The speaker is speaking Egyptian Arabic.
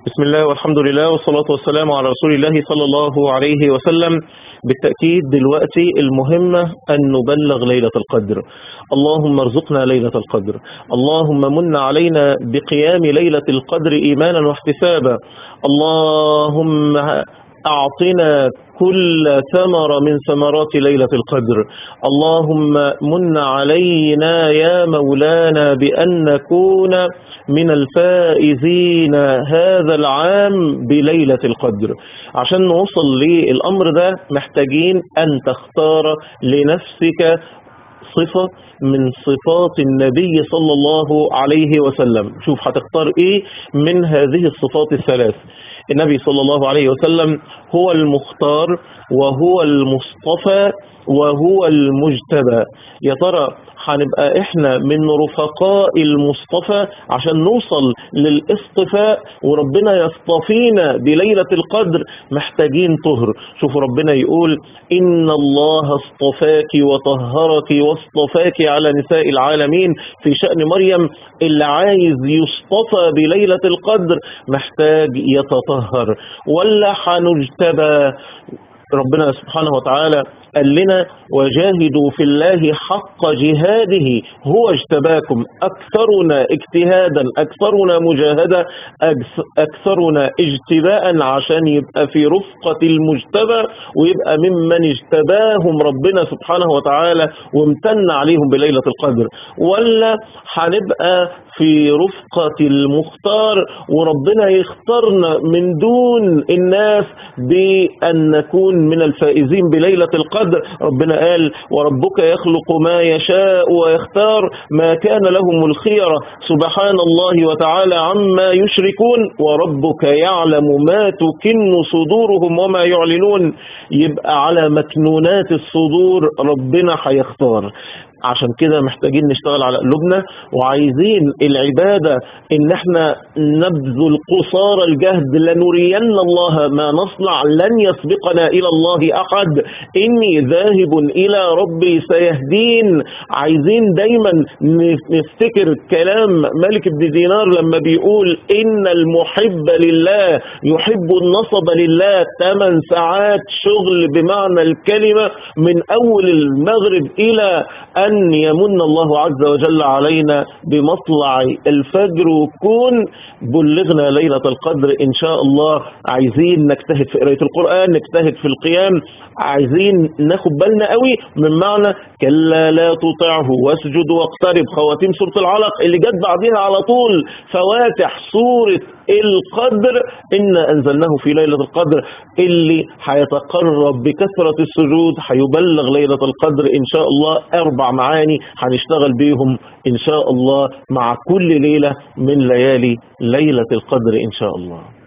بسم الله والحمد لله والصلاة والسلام على رسول الله صلى الله عليه وسلم بالتأكيد دلوقتي المهمة أن نبلغ ليلة القدر اللهم ارزقنا ليلة القدر اللهم من علينا بقيام ليلة القدر إيمانا واحتسابا اللهم أعطنا كل ثمرة من ثمرات ليلة القدر اللهم من علينا يا مولانا بأن نكون من الفائزين هذا العام بليلة القدر عشان نوصل للأمر ده محتاجين أن تختار لنفسك صفة من صفات النبي صلى الله عليه وسلم شوف هتختار ايه من هذه الصفات الثلاث النبي صلى الله عليه وسلم هو المختار وهو المصطفى وهو المجتبى يا ترى هنبقى احنا من رفقاء المصطفى عشان نوصل للاصطفاء وربنا يصطفينا بليلة القدر محتاجين طهر شوفوا ربنا يقول إن الله اصطفاك وطهرك واصطفاك على نساء العالمين في شأن مريم اللي عايز يصطفى بليلة القدر محتاج يتطهر ولا حنجتبى ربنا سبحانه وتعالى قال لنا وجاهدوا في الله حق جهاده هو اجتباكم أكثرنا اجتهادا أكثرنا مجاهدة أكثرنا اجتباء عشان يبقى في رفقة المجتبى ويبقى ممن اجتباهم ربنا سبحانه وتعالى وامتن عليهم بليلة القدر ولا هنبقى في رفقة المختار وربنا يختارنا من دون الناس بأن نكون من الفائزين بليلة القدر ربنا قال وربك يخلق ما يشاء ويختار ما كان لهم الخيرة سبحان الله وتعالى عما يشركون وربك يعلم ما تكن صدورهم وما يعلنون يبقى على مكنونات الصدور ربنا هيختار عشان كده محتاجين نشتغل على قلوبنا وعايزين العبادة ان احنا نبذل قصارى الجهد لنرين الله ما نصنع لن يسبقنا الى الله احد اني ذاهب الى ربي سيهدين عايزين دايما نفتكر كلام ملك بن دينار لما بيقول ان المحب لله يحب النصب لله 8 ساعات شغل بمعنى الكلمة من اول المغرب الى أن يمن الله عز وجل علينا بمطلع الفجر وكون بلغنا ليلة القدر إن شاء الله عايزين نجتهد في قراية القرآن نجتهد في القيام عايزين ناخد بالنا قوي من معنى كلا لا تطعه واسجد واقترب خواتيم سورة العلق اللي جت بعدها على طول فواتح سورة القدر إنا أنزلناه في ليلة القدر اللي هيتقرب بكثرة السجود هيبلغ ليلة القدر إن شاء الله أربع معاني هنشتغل بيهم إن شاء الله مع كل ليلة من ليالي ليلة القدر إن شاء الله